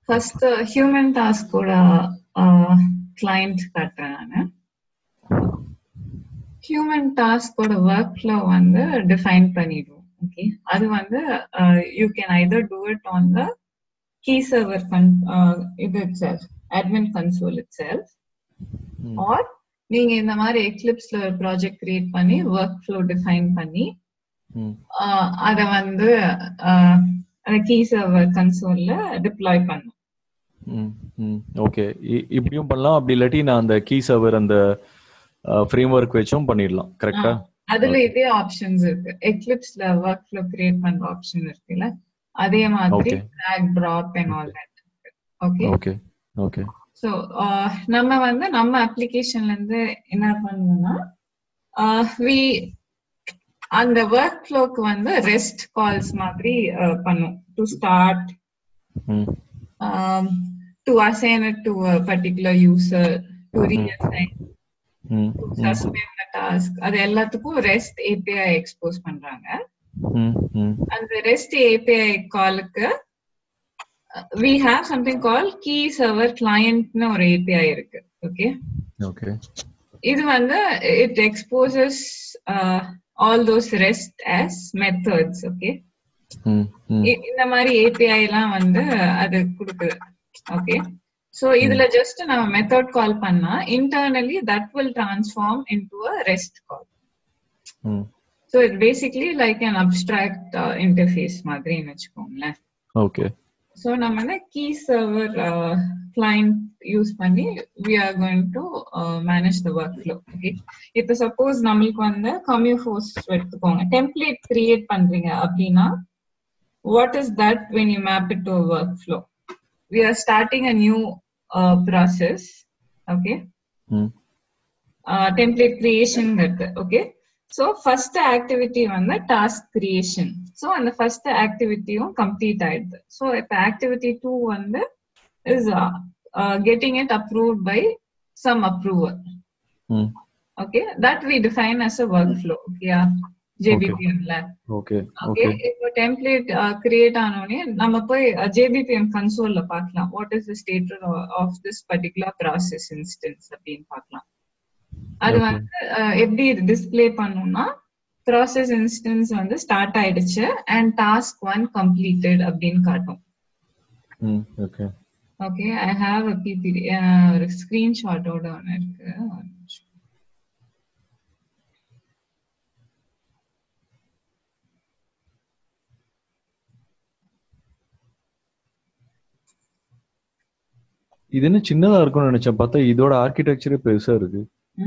First human டாஸ்கோட client காட்டுறேன் நான் human டாஸ்கோட ஒர்க் ஃப்ளோ வந்து டிஃபைன் பண்ணிடுவோம் ஓகே அது வந்து you can either do it on the KIE server இது itself admin console itself or நீங்க இந்த மாதிரி எக்லிப்ஸ்ல ஒரு ப்ராஜெக்ட் கிரியேட் பண்ணி ஒர்க் ஃப்ளோ டிஃபைன் பண்ணி அத வந்து அந்த கீ சர்வர் கன்சோல்ல டிப்ளாய் பண்ணும் ஓகே இப்படியும் பண்ணலாம் அப்படி இல்லாட்டி நான் அந்த கீ சர்வர் அந்த ஃப்ரேம் ஒர்க் வச்சும் பண்ணிடலாம் கரெக்டா அதுல இதே ஆப்ஷன்ஸ் இருக்கு எக்லிப்ஸ்ல ஒர்க் ஃப்ளோ கிரியேட் பண்ற ஆப்ஷன் இருக்குல்ல அதே மாதிரி drag drop and all that okay okay okay so நம்ம வந்து நம்ம அப்ளிகேஷன்ல இருந்து என்ன பண்ணுவோம்னா வி அந்த ஒர்க் ஃப்ளோக்கு வந்து ரெஸ்ட் கால்ஸ் மாதிரி பண்ணும் to start to assign it to particular user to reassign suspend task அது எல்லாத்துக்கும் ரெஸ்ட் ஏபிஐ எக்ஸ்போஸ் பண்றாங்க அந்த ரெஸ்ட் ஏபிஐ காலுக்கு we have something call KIE server கிளையண்ட்னு ஒரு ஏபிஐ இருக்கு ஓகே ஓகே இது வந்து it exposes all those rest as methods okay இந்த மாதிரி ஏபிஐ எல்லாம் வந்து அது கொடுக்குது ஓகே சோ இதுல ஜஸ்ட் நம்ம மெத்தட் கால் பண்ணா internally that will transform into a rest call so it basically like an abstract interface மாதிரின்னு வச்சுக்கோங்களேன் ஓகே சோ நம்ம வந்து கீ சர்வர் கிளைண்ட் யூஸ் பண்ணி we are going to manage the workflow okay இப்போ suppose நம்மளுக்கு வந்து கம்யூ ஃபோர்ஸ் எடுத்துக்கோங்க டெம்ப்ளேட் கிரியேட் பண்றீங்க அப்படின்னா what is that when you map it to workflow we are starting a new process okay template creation இருக்கு okay so first activity வந்து டாஸ்க் கிரியேஷன் ஸோ அந்த ஃபர்ஸ்ட் ஆக்டிவிட்டியும் கம்ப்ளீட் ஆயிடுது ஸோ இப்போ activity two வந்து is getting it approved by some approver okay that we define as a workflow ஓகேயா ஜேபிபிஎம்ல okay okay இப்போ template create ஆனோடனே நம்ம போய் ஜேபிபிஎம் கன்சோல்ல பார்க்கலாம் what is the status of this particular process instance அப்படின்னு பார்க்கலாம் அது வந்து எப்படி டிஸ்பிளே பண்ணும்னா ப்ராசஸ் இன்ஸ்டன்ஸ் வந்து ஸ்டார்ட் ஆயிடுச்சு அண்ட் டாஸ்க் ஒன் கம்ப்ளீட்டட் அப்படின்னு காட்டும் okay okay I have a PPT ஒரு ஸ்கிரீன்ஷாட்டோட ஒன்று இருக்கு இது என்ன சின்னதா இருக்கும்னு நினைச்சேன் பார்த்தா இதோட ஆர்கிடெக்சரே பெருசா இருக்கு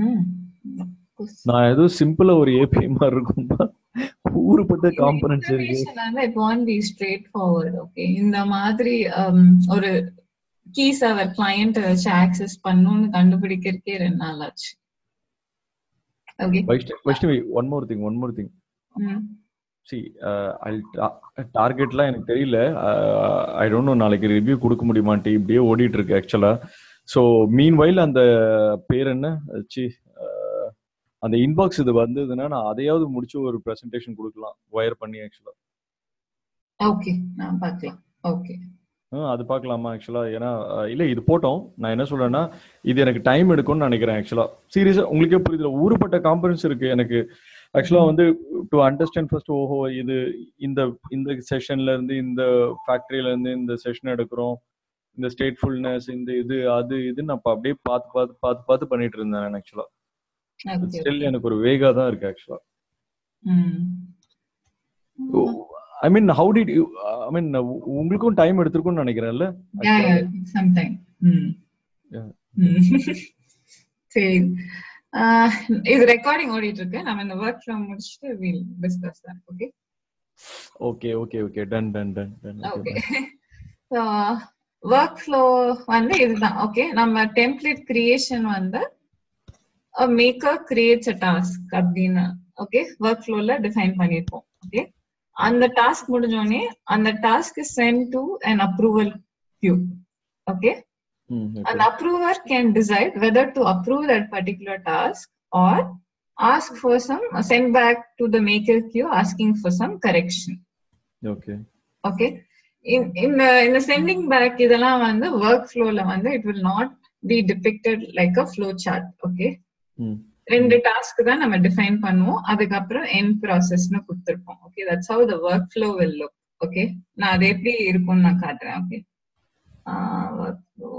நான் ஏதோ சிம்பிளா ஒரு ஏபிஐ மாதிரி இருக்கும் ஊருப்பட்ட காம்பனன்ட்ஸ் இருக்கு it won't be straightforward okay இந்த மாதிரி ஒரு கீ சர்வர் கிளையண்ட் வச்சு ஆக்சஸ் பண்ணணும்னு கண்டுபிடிக்கிறதுக்கே ரெண்டு நாள் ஆச்சு okay Vaishnavi one more thing one more thing see டார்கெட்லாம் எனக்கு தெரியல ஐ டோன்ட் நோ நாளைக்கு ரிவ்யூ கொடுக்க முடியுமான்ட்டு இப்படியே ஓடிட்டு இருக்கு ஆக்சுவலா ஸோ மீன் வைல் அந்த பேர் என்ன சி அந்த இன்பாக்ஸ் இது வந்ததுன்னா நான் அதையாவது முடிச்சு ஒரு ப்ரெசன்டேஷன் கொடுக்கலாம் ஒயர் பண்ணி ஆக்சுவலா ஓகே நான் பார்க்கலாம் ஓகே அது பார்க்கலாமா ஆக்சுவலா ஏன்னா இல்ல இது போட்டோம் நான் என்ன சொல்றேன்னா இது எனக்கு டைம் எடுக்கும்னு நினைக்கிறேன் ஆக்சுவலா சீரியஸா உங்களுக்கே புரியுதுல ஊருப்பட்ட காம்பனன்ஸ் இருக்கு எனக்கு ஆக்சுவலா வந்து டு அண்டர்ஸ்டாண்ட் ஃபர்ஸ்ட் ஓஹோ இது இந்த இந்த செஷன்ல இருந்து இந்த ஃபேக்டரியில இருந்து இந்த செஷன் எடுக்கிறோம் இந்த ஸ்டேட்ஃபுல்னஸ் இந்த இது அது இது நான் அப்படியே பார்த்து பார்த்து பார்த்து பார்த்து பண்ணிட்டு இருந்தேன் ஆக்சுவலா ஸ்டில் எனக்கு ஒரு வேகா தான் இருக்கு ஆக்சுவலா I mean how did you I mean உங்களுக்கும் டைம் எடுத்திருக்கும்னு நினைக்கிறேன்ல சம் டைம் சரி இது ரெக்கார்டிங் ஓடிட்டு இருக்கு நம்ம இந்த ஒர்க் ஃப்ரம் முடிச்சிட்டு will discuss that okay okay okay okay done done done done okay so workflow வந்து இதுதான் ஓகே நம்ம டெம்ப்ளேட் கிரியேஷன் வந்து மேக்கர் கிரியேட்ஸ் அ டாஸ்க் அப்படின்னு ஓகே ஒர்க் ஃப்ளோல டிஃபைன் பண்ணிருப்போம் ஓகே அந்த டாஸ்க் முடிஞ்சோடனே அந்த task sent to an approval Q okay an approver can decide whether to approve that particular task or ask for some send back to the maker queue asking for some correction okay okay in- இந்த இந்த sending back இதெல்லாம் வந்து ஒர்க் ஃப்ளோல வந்து it will not be depicted like a flow chart okay hmm ரெண்டு task தான் நம்ம டிஃபைன் பண்ணுவோம் அதுக்கப்புறம் என் ப்ராசஸ்னு கொடுத்துருப்போம் okay that's how the workflow will look okay நான் அது எப்படி இருக்கும்னு நான் காட்டுறேன் ஓகே ஒர்க் ஃப்ளோ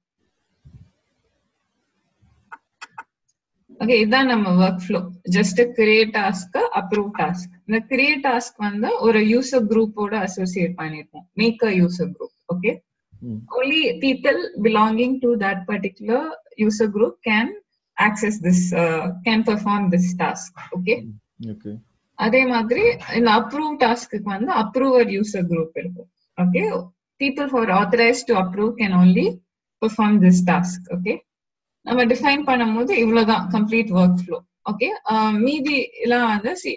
ஓகே இதான் நம்ம workflow just create task approve task இந்த கிரியேட் டாஸ்க் வந்து ஒரு யூசர் குரூப்போட அசோசியேட் பண்ணிருப்போம் make a user group okay hmm only people belonging to that particular user group can access this uh, can perform this task okay okay அதே மாதிரி இந்த approve டாஸ்க்கு வந்து அப்ரூவர் யூசர் குரூப் இருக்கும் okay people for authorise to approve can only perform this task okay நம்ம define பண்ணும்போது இவ்வளவுதான் complete work workflow okay மீதி எல்லாம் வந்து சி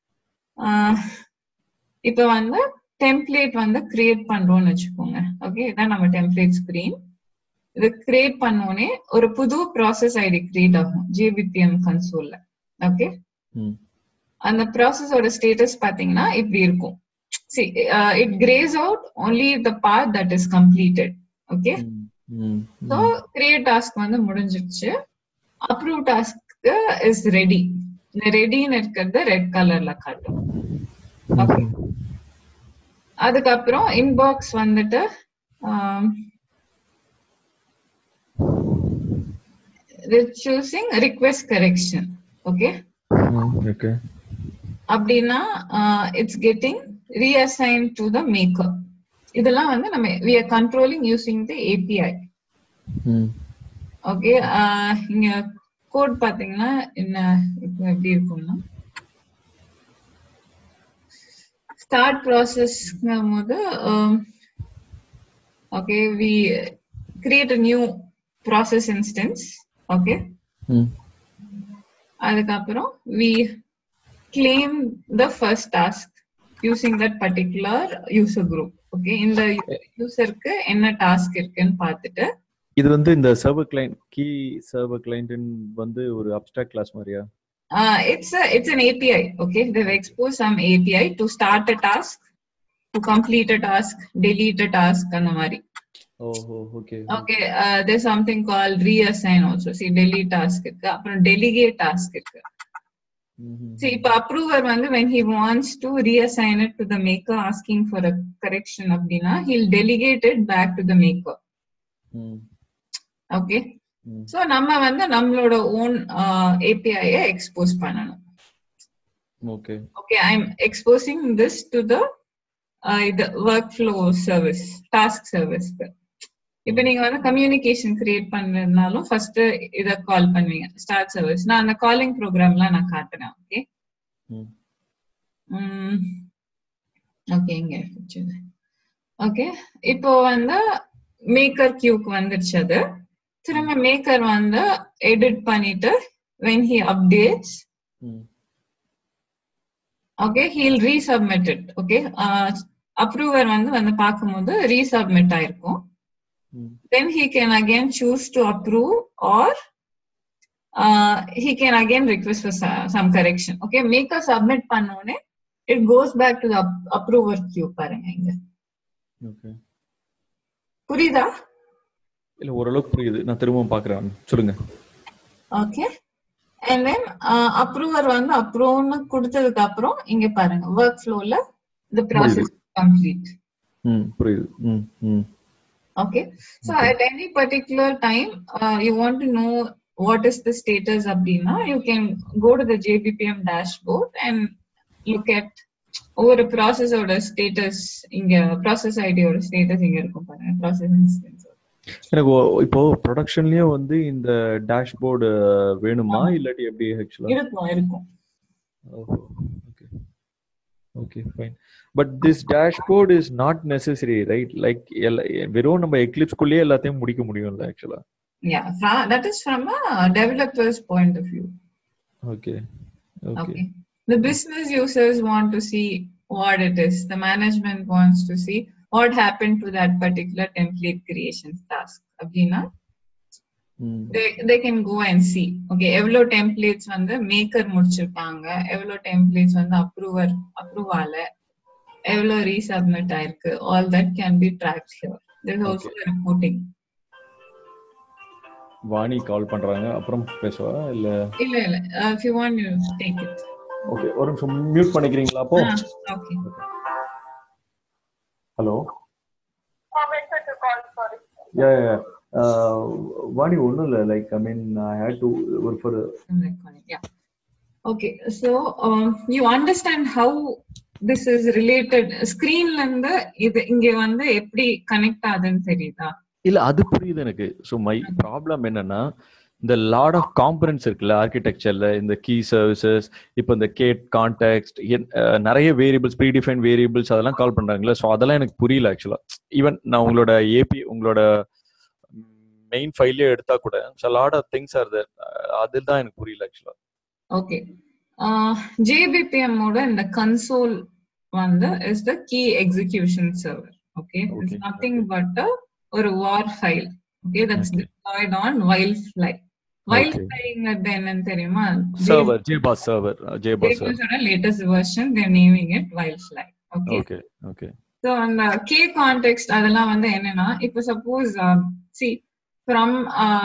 இப்ப வந்து டெம்ப்ளேட் வந்து கிரியேட் பண்றோம்னு வச்சுக்கோங்க ஓகே இதான் நம்ம டெம்ப்ளேட் ஸ்கிரீன் இது கிரியேட் பண்ணோனே ஒரு புது ப்ராசஸ் ஐடி கிரியேட் ஆகும் ஜிபிபிஎம் கன்சோல்ல ஓகே ம் அந்த ப்ராசஸோட ஸ்டேட்டஸ் பாத்தீங்கன்னா இப்படி இருக்கும் see it greys out only the part that is completed okay hmm hmm so create task வந்து முடிஞ்சிருச்சு அப்ரூவ் டாஸ்க் இஸ் ரெடி இந்த ரெடின்னு இருக்கிறது ரெட் கலர்ல காட்டும் ஓகே அதுக்கப்புறம் இன்பாக்ஸ் வந்துட்டு choosing request correction okay okay அப்படின்னா it's getting reassign to the maker இதெல்லாம் வந்து நம்ம we are controlling using the API hmm okay இங்க கோட் பாத்தீங்கன்னா என்ன இப்போ எப்படி இருக்கும்னா ஸ்டார்ட் ப்ராசஸ்ங்கும் போது okay we create a new process instance okay hmm அதுக்கப்புறம் we claim the first task using that particular user group okay இந்த யூசருக்கு என்ன டாஸ்க் இருக்குன்னு பார்த்துட்டு இது வந்து இந்த server client key server client வந்து ஒரு அப்ஸ்ட்ராக்ட் கிளாஸ் மாதிரியா uh, it's a it's an API. Okay, they've exposed some API to start a task, to complete a task, delete a task, and மாதிரி. ஓஹோ okay Okay, uh, there's something called reassign also. See, delete task இருக்கு அப்புறம் delegate task இருக்கு. See, இப்ப approver வந்து when he wants to reassign it to the maker asking for a correction அப்படின்னா he'll delegate it back to the maker. ம் Okay. ம் So நம்ம வந்து நம்மளோட ஓன் API எக்ஸ்போஸ் பண்ணணும். Okay okay i'm exposing this to the uh, the workflow service task service இப்ப நீங்க வந்து கம்யூனிகேஷன் கிரியேட் பண்ணதுனாலும் ஃபர்ஸ்ட் இத கால் பண்ணுவீங்க ஸ்டார்ட் சர்வீஸ் நான் அந்த காலிங் ப்ரோக்ராம்லாம் நான் காட்டுறேன் ஓகே ம் ஓகே இங்க ஓகே இப்போ வந்து மேக்கர் கியூக்கு வந்துருச்சு அது திரும்ப மேக்கர் வந்து எடிட் பண்ணிட்டு when he updates hmm okay he'll resubmit it okay approver வந்து வந்து பார்க்கும்போது ரீசப்மிட் ஆயிருக்கும் ம் then he can again choose to approve or uh, he can again request for so- some correction okay make a submit பண்ணோனே it goes back to the ap- approver queue பாருங்க இங்க okay புரியுதா இல்ல ஓரளவுக்கு புரியுது நான் திரும்பவும் பாக்குறேன் சொல்லுங்க ஓகே அண்ட் தென் அப்ரூவர் வந்து அப்ரூவ்னு கொடுத்ததுக்கு அப்புறம் இங்க பாருங்க ஒர்க் ஃப்ளோல the process complete ம் புரியுது ம் ம் Okay. So at any particular time, uh, you want to know what is the status abdina, you can go to the JBPM dashboard and look at ஒவ்வொரு ப்ராசஸோட ஸ்டேட்டஸ் இங்க process ஐடியோட status இங்க இருக்கும் பாருங்க ப்ராசஸ் இன்ஸ்டன்ஸ் எனக்கு ஒ- இப்போ ப்ரொடக்ஷன்லயும் வந்து இந்த டேஷ்போர்டு வேணுமா இல்லாட்டி எப்படி ஆக்சுவலா இருக்கும் இருக்கும் ஓஹோ okay okay fine but this dashboard is not necessary right like வெறும் நம்ம எக்லிப்ஸ்குள்ளேயே எல்லாத்தையும் முடிக்க முடியும்ல ஆக்சுவலா yeah that is from a developers point of view okay okay Okay. The business users want to see what it is. The management wants to see what happened to that particular template creation task. அப்படின்னா ம் they, they can go and see. Okay, எவ்வளோ templates வந்து maker முடிச்சிருக்காங்க எவ்வளோ templates வந்து approver approve ஆல எவ்வளவு resubmit ஆயிருக்கு all that can be track here there also reporting Vani call பண்றாங்க அப்புறம் பேசுவா இல்ல இல்ல இல்ல if you want you take it okay ஒரு நிமிஷம் மியூட் பண்ணிக்கிறீங்களா அப்போ okay hello yeah yeah Vani ஒன்றும் இல்லை like I mean I hate to work for recording yeah okay so um, you understand how this is related screenல இருந்து இது இங்க வந்து எப்படி கனெக்ட் ஆகுதுன்னு தெரியுதா இல்ல அது புரியுது எனக்கு ஸோ மை ப்ராப்ளம் என்னன்னா இந்த லாட் ஆஃப் காம்பனன்ஸ் இருக்குல்ல ஆர்கிடெக்சர்ல இந்த கீ சர்வீசஸ் இப்போ இந்த கேட் கான்டெக்ட் நிறைய வேரியபிள்ஸ் ப்ரீ டிஃபைன் வேரியபிள்ஸ் அதெல்லாம் கால் பண்றாங்களே ஸோ அதெல்லாம் எனக்கு புரியல ஆக்சுவலா ஈவன் நான் உங்களோட ஏபி உங்களோட மெயின் ஃபைலே எடுத்தா கூட so lot of things are there அதுதான் எனக்கு புரியல ஆக்சுவலா ஓகே ஜேபிபிஎம் ஓட இந்த கன்சோல் வந்து is the KIE execution server okay it's nothing but ஒரு war file okay that's deployed on wildfly வைல் ஃப்ளைங்கிறது என்னன்னு தெரியுமா server JBoss server JBoss server latest version there naming it wildfly okay okay okay so அந்த KIE context அதெல்லாம் வந்து என்னன்னா இப்போ suppose see from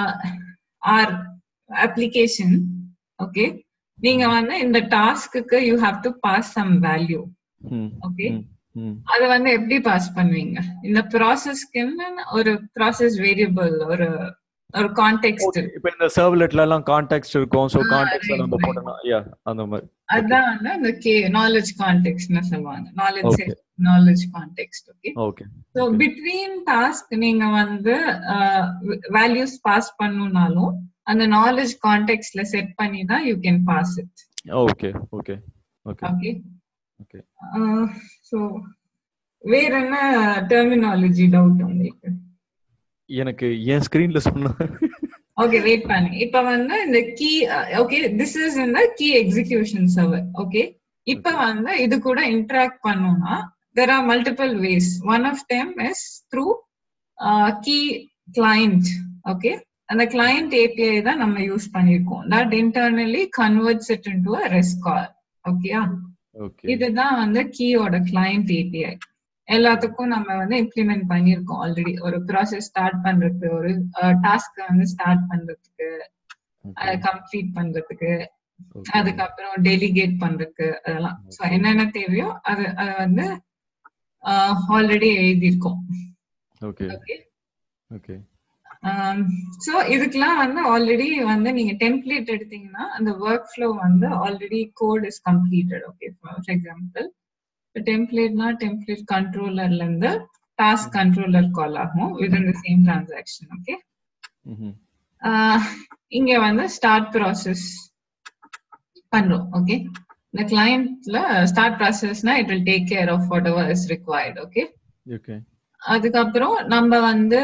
our application okay நீங்க வந்து இந்த டாஸ்க்கு you have to pass some value okay அத வந்து எப்படி பாஸ் பண்ணுவீங்க இந்த ப்ராசஸ்க்குன்னு ஒரு ப்ராசஸ் வேரியபிள் ஒரு ஒரு கான்டெக்ஸ்ட் இப்போ இந்த சர்வ்லெட்ல எல்லாம் கான்டெக்ஸ்ட் இருக்கும் சோ கான்டெக்ஸ்ட்ல நம்ம போட்டோம்னா யா அந்த மாதிரி அதான் வந்து அந்த கே நாலேஜ் கான்டெக்ஸ்ட்னு சொல்லுவாங்க knowledge knowledge context okay okay so between task நீங்க வந்து வேல்யூஸ் பாஸ் பண்ணனும்னாலும் அந்த நாலேஜ் கான்டெக்ஸ்ட்ல செட் பண்ணி தான் you can pass it okay okay okay okay okay so வேற என்ன டெர்மினாலஜி டவுட் உங்களுக்கு எனக்கு என் ஸ்கிரீன்ல சொன்ன ஓகே வெயிட் பண்ணு இப்ப வந்து இந்த கீ ஓகே திஸ் இஸ் இந்த கீ எக்ஸிகியூஷன் சர்வர் ஓகே இப்ப வந்து இது கூட இன்டராக்ட் பண்ணோம்னா there are multiple ways one of them is through KIE client okay அந்த கிளைண்ட் ஏபிஐ தான் நம்ம யூஸ் பண்ணிருக்கோம் that internally converts it into a rest call ஓகேயா இதுதான் வந்து கீயோட கிளைண்ட் ஏபிஐ எல்லாத்துக்கும் நம்ம வந்து இம்ப்ளிமெண்ட் பண்ணிருக்கோம் ஆல்ரெடி ஒரு ப்ராசஸ் ஸ்டார்ட் பண்றதுக்கு ஒரு டாஸ்க் வந்து ஸ்டார்ட் பண்றதுக்கு அதை கம்ப்ளீட் பண்றதுக்கு அதுக்கப்புறம் டெலிகேட் பண்றதுக்கு அதெல்லாம் ஸோ என்னென்ன தேவையோ அது அது வந்து ஆல்ரெடி எழுதியிருக்கோம் ஓகே ஓகே ஓகே ஸோ இதுக்கெல்லாம் வந்து ஆல்ரெடி வந்து நீங்க டெம்ப்ளேட் எடுத்தீங்கன்னா அந்த ஒர்க் ஃப்ளோ வந்து already code is completed okay for example டெம்ப்ளேட்னா டெம்ப்ளேட் கண்ட்ரோலர்ல இருந்து டாஸ்க் கண்ட்ரோலர் கால் ஆகும் with the same transaction okay இங்க வந்து ஸ்டார்ட் ப்ராசஸ் பண்றோம் ஓகே இந்த கிளைண்ட்ல ஸ்டார்ட் ப்ராசஸ்னா it will take care of whatever is required okay okay அதுக்கப்புறம் நம்ம வந்து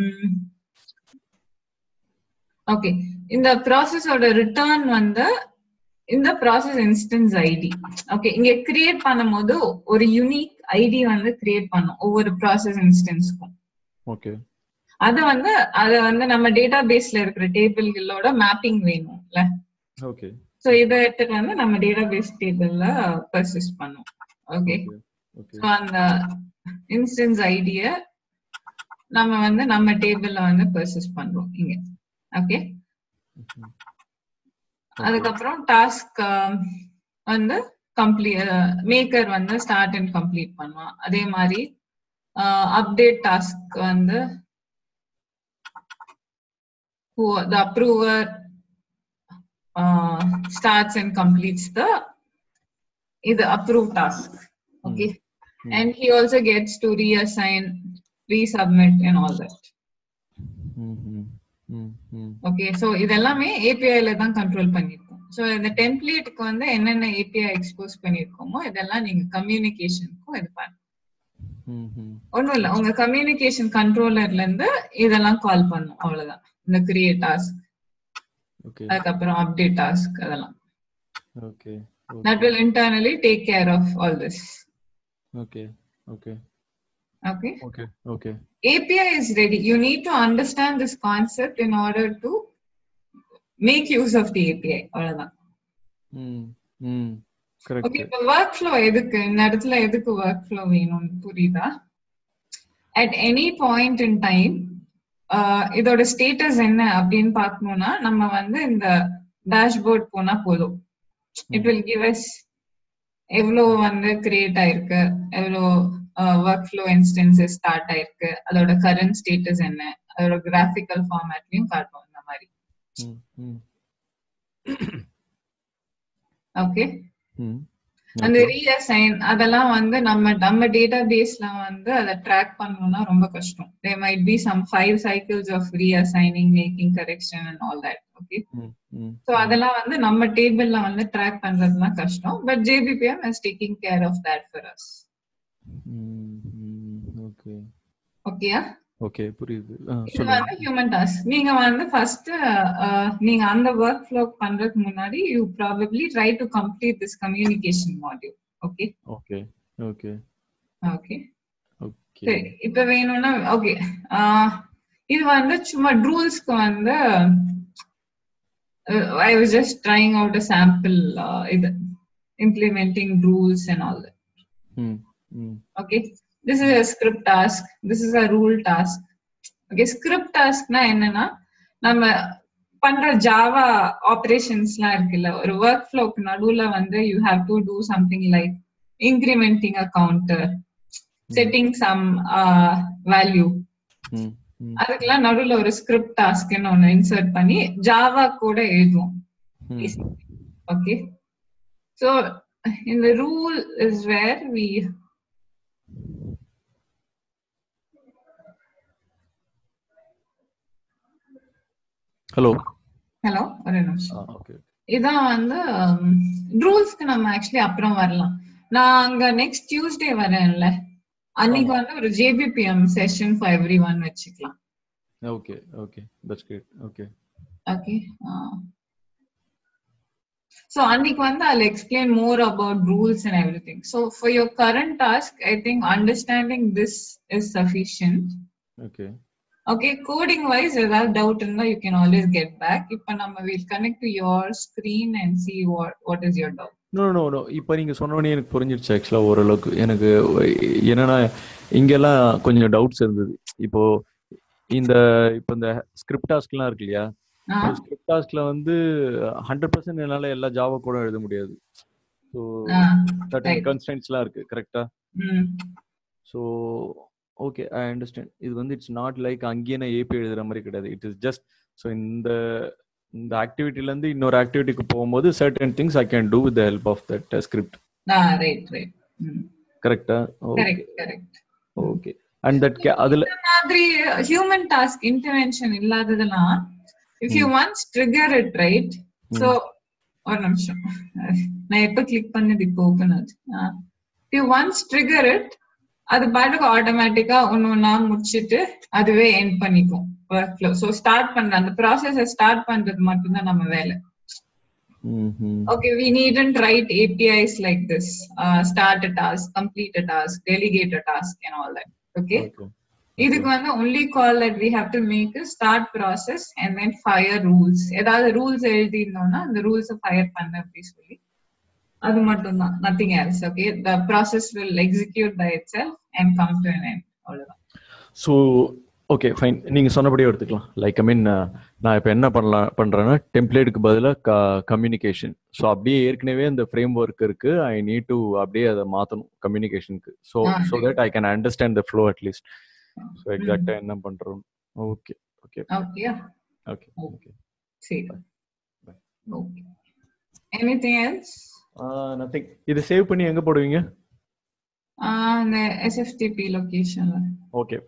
ஓகே இந்த ப்ராசஸோட ரிட்டர்ன் வந்து இந்த ப்ராசஸ் இன்ஸ்டன்ஸ் ஐடி ஓகே இங்க கிரியேட் பண்ணும்போது ஒரு யூனிக் ஐடி வந்து கிரியேட் பண்ணும் ஒவ்வொரு ப்ராசஸ் இன்ஸ்டன்ஸ்க்கும் ஓகே அத வந்து அத வந்து நம்ம டேட்டா பேஸ்ல இருக்கிற டேபிள்களோட மேப்பிங் வேணும்ல ஓகே சோ இத எடுத்துட்டு வந்து நம்ம டேட்டா பேஸ் டேபிள்ல பர்சிஸ்ட் பண்ணும் ஓகே ஓகே சோ அந்த இன்ஸ்டன்ஸ் ஐடிய நம்ம வந்து நம்ம டேபிள்ல வந்து பர்சிஸ்ட் பண்றோம் இங்க ஓகே அதுக்கப்புறம் டாஸ்க் வந்து கம்ப்ளீட் மேக்கர் வந்து ஸ்டார்ட் அண்ட் கம்ப்ளீட் பண்ணுவான் அதே மாதிரி அப்டேட் டாஸ்க் வந்து the approver uh, starts and completes the the approve task okay Mm. and he also gets to reassign resubmit and all that okay so இதெல்லாமே ஏபிஐல தான் control பண்ணிருக்கோம் so இந்த டெம்ப்ளேட்டுக்கு வந்து என்னென்ன ஏபிஐ எக்ஸ்போஸ் பண்ணிருக்கோமோ இதெல்லாம் நீங்க கம்யூனிகேஷனுக்கும் இது பண்ண ஒண்ணும் இல்ல உங்க கம்யூனிகேஷன் கண்ட்ரோலர்ல இருந்து இதெல்லாம் கால் பண்ணும் அவ்வளவுதான் இந்த கிரியேட் டாஸ்க் ஓகே அதுக்கப்புறம் அப்டேட் டாஸ்க் அதெல்லாம் okay that will internally take care of all this okay okay okay okay okay API is ready. You need to understand this concept in order to make use of the API. அவ்வளவுதான் hmm hmm correct okay இப்ப work flow எதுக்கு இந்த இடத்துல எதுக்கு work flow வேணும்னு புரியுதா at any point in time இதோட status என்ன அப்படின்னு பார்க்கணும்னா நம்ம வந்து இந்த டேஷ்போர்ட் போனா போதும் இட் வில் கிவ் அஸ் எவ்வளோ வந்து கிரியேட் ஆயிருக்கு எவ்வளோ ஒர்க் ஃப்ளோ இன்ஸ்டன்சஸ் ஸ்டார்ட் ஆயிருக்கு அதோட கரண்ட் ஸ்டேட்டஸ் என்ன அதோட கிராஃபிக்கல் ஃபார்மேட்லயும் காட்டும் இந்த மாதிரி ம் ம் ஓகே ம் அந்த ரீஅசைன் அதெல்லாம் வந்து நம்ம நம்ம டேட்டா பேஸ்ல வந்து அதை ட்ராக் பண்ணணும்னா ரொம்ப கஷ்டம் they might be some five cycles of reassigning making correction and all that okay hmm hmm so அதெல்லாம் வந்து நம்ம டேபிள்ல வந்து ட்ராக் பண்றதுலாம் கஷ்டம் but JBPM is taking care of that for us hmm hmm okay ஓகேயா ஓகே புரியுது ஆ, இது சொல்லுங்க வந்து ஹியூமன் டாஸ்க் நீங்க வந்து ஃபர்ஸ்ட் நீங்க அந்த ஒர்க் ஃப்ளோ பண்றதுக்கு முன்னாடி you probably try to complete this communication module okay okay okay okay okay சரி இப்ப வேணும்னா ஓகே இது வந்து சும்மா ரூல்ஸ்க்கு வந்து I was just trying out a sample இது implementing rules and all hmm hmm okay this is a script task this is a rule task okay script டாஸ்க்னா என்னன்னா நம்ம பண்ற ஜாவா ஆப்ரேஷன்ஸ்லாம் இருக்குல்ல ஒரு ஒர்க் ஃப்ளோக்கு நடுவுல வந்து you have to do something like incrementing a counter setting some value hmm hmm அதுக்கெல்லாம் நடுவுல ஒரு ஸ்கிரிப்ட் டாஸ்க்னு ஒன்னு இன்சர்ட் பண்ணி ஜாவா கூட எழுதுவோம் ம் ஓகே சோ இந்த rule is where we hello hello ஒரு நிமிஷம் ஆ ஓகே இதான் வந்து ரூல்ஸ்க்கு நம்ம ஆக்சுவலி அப்புறம் வரலாம் நான் அங்க நெக்ஸ்ட் டியூஸ்டே வரேன்ல அன்னைக்கு வந்து ஒரு JBPM session for everyone வச்சுக்கலாம் okay okay that's great okay okay so அன்னைக்கு வந்து I'll explain more about rules and everything. So for your current task, I think understanding this is sufficient. Okay Okay, coding wise, ஏதாவது doubt இருந்தா you can always get back. இப்போ நம்ம will connect to your screen and see what what is your doubt. No no no இப்போ நீங்கள் சொன்னோடனே எனக்கு புரிஞ்சிருச்சு ஆக்சுவலாக ஓரளவுக்கு எனக்கு என்னன்னா இங்கெல்லாம் கொஞ்சம் டவுட்ஸ் இருந்தது இப்போ இந்த இப்போ இந்த ஸ்கிரிப்ட் டாஸ்க்லாம் இருக்கு இல்லையா ஆ ஸ்கிரிப்ட் டாஸ்க்ல வந்து ஹண்ட்ரட் பர்சன்ட் என்னால் எல்லா ஜாவா கூட எழுத முடியாது ஸோ ஆ சர்டன் right. கன்ஸ்டன்ட்ஸ்லாம் இருக்கு கரெக்டா ம் ஸோ ஓகே ஐ அண்டர்ஸ்டாண்ட் இது வந்து இட்ஸ் நாட் லைக் அங்கேயே நான் ஏபி எழுதுற மாதிரி கிடையாது இட் இஸ் ஜஸ்ட் ஸோ இந்த இந்த ஆக்டிவிட்டிலேருந்து இன்னொரு ஆக்டிவிட்டிக்கு போகும்போது certain things I can do with the help of that script ah right right hmm கரெக்டா okay correct correct okay and that அதுல இந்த மாதிரி ஹியூமன் டாஸ்க் இன்டர்வென்ஷன் இல்லாததெல்லாம் if you once trigger it right so ஒரு நிமிஷம் நான் எப்ப click பண்ணது இப்போ ஓபன் ஆச்சு யூ ஒன்ஸ் ட்ரிகர் இட் அது பாட்டுக்கு ஆட்டோமேட்டிக்கா ஒன்னு ஒன்னா முடிச்சிட்டு அதுவே எண்ட் பண்ணிக்கும் ஒர்க் ஃப்ளோ ஸோ ஸ்டார்ட் பண்ற அந்த ப்ராசஸ ஸ்டார்ட் பண்றது மட்டும்தான் நம்ம வேலை ம்ஹும். Okay, we needn't write APIs like this. Uh, start a task, complete a task, delegate a task, and all that. Okay. Okay. இதுக்கு வந்து only call that we have to make is start process and then fire rules. ஏதாவது rules எழுதியிருந்தோம்னா அந்த rules fire பண்ண அப்படி சொல்லி அது மட்டும்தான் nothing else okay the process will execute by itself and come to an end அவ்வளவுதான் so okay fine நீங்கள் சொன்னபடியே எடுத்துக்கலாம் லைக் ஐ மீன் நான் இப்போ என்ன பண்ணலாம் பண்ணுறேன்னா டெம்ப்ளேட்டுக்கு பதிலாக கம்யூனிகேஷன் ஸோ அப்படியே ஏற்கனவே இந்த ஃப்ரேம் ஒர்க் இருக்கு ஐ நீட் டு அப்படியே அதை மாற்றணும் கம்யூனிகேஷனுக்கு so Ah, so that I can understand the flow at least so எக்ஸாக்டாக என்ன பண்ணுறோம் okay okay okay okay okay சரி ஓகே எனிதிங் எல்ஸ் நத்திங் இது சேவ் பண்ணி எங்கே போடுவீங்க அந்த எஸ்எஃப்டிபி லொகேஷன்ல ஓகே